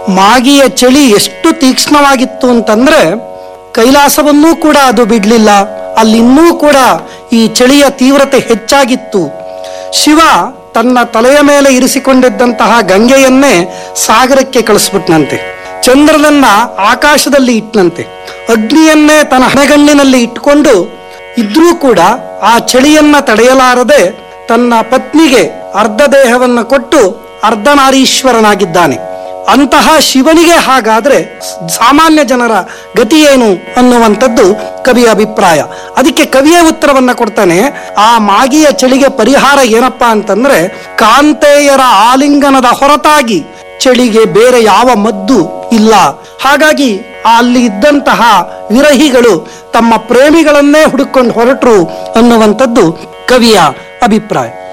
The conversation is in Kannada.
ಮಾಗಿಯ ಚಳಿ ಎಷ್ಟು ತೀಕ್ಷ್ಣವಾಗಿತ್ತು ಅಂತಂದ್ರೆ ಕೈಲಾಸವನ್ನೂ ಕೂಡ ಅದು ಬಿಡ್ಲಿಲ್ಲ ಅಲ್ಲಿನ್ನೂ ಕೂಡ ಈ ಚಳಿಯ ತೀವ್ರತೆ ಹೆಚ್ಚಾಗಿತ್ತು ಶಿವ ತನ್ನ ತಲೆಯ ಮೇಲೆ ಇರಿಸಿಕೊಂಡಿದ್ದಂತಹ ಗಂಗೆಯನ್ನೇ ಸಾಗರಕ್ಕೆ ಕಳಿಸ್ಬಿಟ್ನಂತೆ ಚಂದ್ರನನ್ನ ಆಕಾಶದಲ್ಲಿ ಇಟ್ನಂತೆ ಅಗ್ನಿಯನ್ನೇ ತನ್ನ ಹಣೆಗಣ್ಣಿನಲ್ಲಿ ಇಟ್ಕೊಂಡು ಇದ್ರೂ ಕೂಡ ಆ ಚಳಿಯನ್ನ ತಡೆಯಲಾರದೆ ತನ್ನ ಪತ್ನಿಗೆ ಅರ್ಧ ದೇಹವನ್ನ ಕೊಟ್ಟು ಅರ್ಧನಾರೀಶ್ವರನಾಗಿದ್ದಾನೆ ಅಂತಹ ಶಿವನಿಗೆ ಹಾಗಾದ್ರೆ ಸಾಮಾನ್ಯ ಜನರ ಗತಿ ಏನು ಅನ್ನುವಂಥದ್ದು ಕವಿಯ ಅಭಿಪ್ರಾಯ ಅದಕ್ಕೆ ಕವಿಯ ಉತ್ತರವನ್ನ ಕೊಡ್ತಾನೆ ಆ ಮಾಗಿಯ ಚಳಿಗೆ ಪರಿಹಾರ ಏನಪ್ಪಾ ಅಂತಂದ್ರೆ ಕಾಂತೇಯರ ಆಲಿಂಗನದ ಹೊರತಾಗಿ ಚಳಿಗೆ ಬೇರೆ ಯಾವ ಮದ್ದು ಇಲ್ಲ ಹಾಗಾಗಿ ಅಲ್ಲಿ ಇದ್ದಂತಹ ವಿರಹಿಗಳು ತಮ್ಮ ಪ್ರೇಮಿಗಳನ್ನೇ ಹುಡುಕೊಂಡು ಹೊರಟರು ಅನ್ನುವಂಥದ್ದು ಕವಿಯ ಅಭಿಪ್ರಾಯ